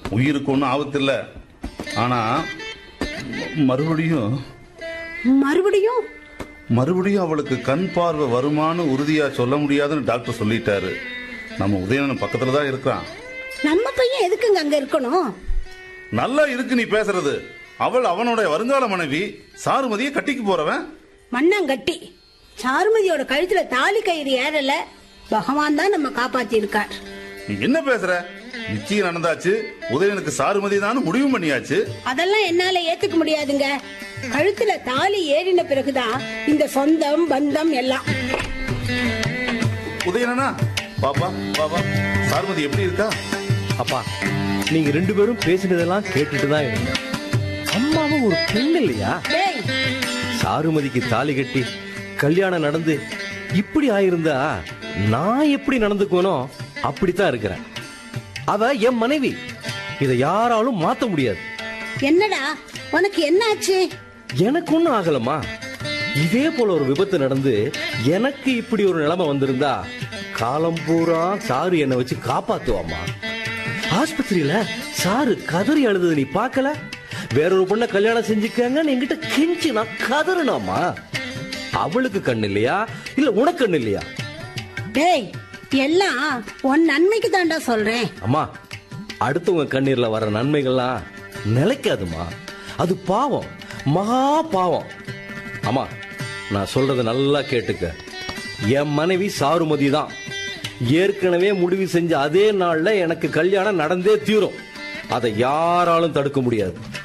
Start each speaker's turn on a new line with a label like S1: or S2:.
S1: உயிருக்கு ஒன்றும் ஆபத்து இல்லை ஆனா ம- மறுபடியும்
S2: மறுபடியும்
S1: மறுபடியும் அவளுக்கு கண் பார்வை வருமானு உறுதியா சொல்ல முடியாதுன்னு டாக்டர் சொல்லிட்டாரு நம்ம உதயணன் பக்கத்துல தான் இருக்கிறான்
S2: நம்ம பையன் எதுக்குங்க அங்க இருக்கணும்
S1: நல்லா இருக்கு நீ பேசுறது அவள் அவனுடைய வருங்கால மனைவி சாருமதியை கட்டிக்கு போறவன்
S2: மண்ணங்கட்டி சாருமதியோட கழுத்துல தாலி கயிறு ஏறல பகவான் தான் நம்ம காப்பாத்தி இருக்கார்
S1: நீ என்ன பேசுற நிச்சயம் நடந்தாச்சு உதயனுக்கு சாருமதி தான் முடிவு பண்ணியாச்சு
S2: அதெல்லாம் என்னால ஏத்துக்க முடியாதுங்க கழுத்துல தாலி ஏறின பிறகுதான் இந்த சொந்தம் பந்தம் எல்லாம்
S1: உதயணனா பாப்பா பாப்பா சாருமதி எப்படி இருக்கா
S3: அப்பா நீங்க ரெண்டு பேரும் பேசினதெல்லாம் கேட்டுட்டு தான் இருந்தேன் அம்மாவும் ஒரு பெண் இல்லையா
S2: டேய்
S3: சாருமதிக்கு தாலி கட்டி கல்யாணம் நடந்து இப்படி ஆயிருந்தா நான் எப்படி நடந்துக்குவனோ அப்படித்தான் இருக்கிறேன் அவ என் மனைவி இதை யாராலும் மாத்த முடியாது
S2: என்னடா உனக்கு என்ன ஆச்சு
S3: எனக்கு ஒண்ணும் ஆகலம்மா இதே போல ஒரு விபத்து நடந்து எனக்கு இப்படி ஒரு நிலைமை வந்திருந்தா காலம் பூரா சாரு என்னை வச்சு காப்பாத்துவாம்மா ஆஸ்பத்திரியில சாரு கதறி அழுதது நீ பார்க்கல வேறொரு பொண்ணை கல்யாணம் செஞ்சுக்கங்கன்னு என்கிட்ட கெஞ்சி நான் கதறினாமா அவளுக்கு கண் இல்லையா இல்ல உனக்கு கண் இல்லையா
S2: டேய் எல்லாம் உன் நன்மைக்கு தான்டா சொல்றேன்
S3: அம்மா அடுத்தவங்க கண்ணீர்ல வர நன்மைகள்லாம் நிலைக்காதுமா அது பாவம் மகா பாவம் அம்மா நான் சொல்றத நல்லா கேட்டுக்க என் மனைவி சாருமதி தான் ஏற்கனவே முடிவு செஞ்ச அதே நாள்ல எனக்கு கல்யாணம் நடந்தே தீரும் அதை யாராலும் தடுக்க முடியாது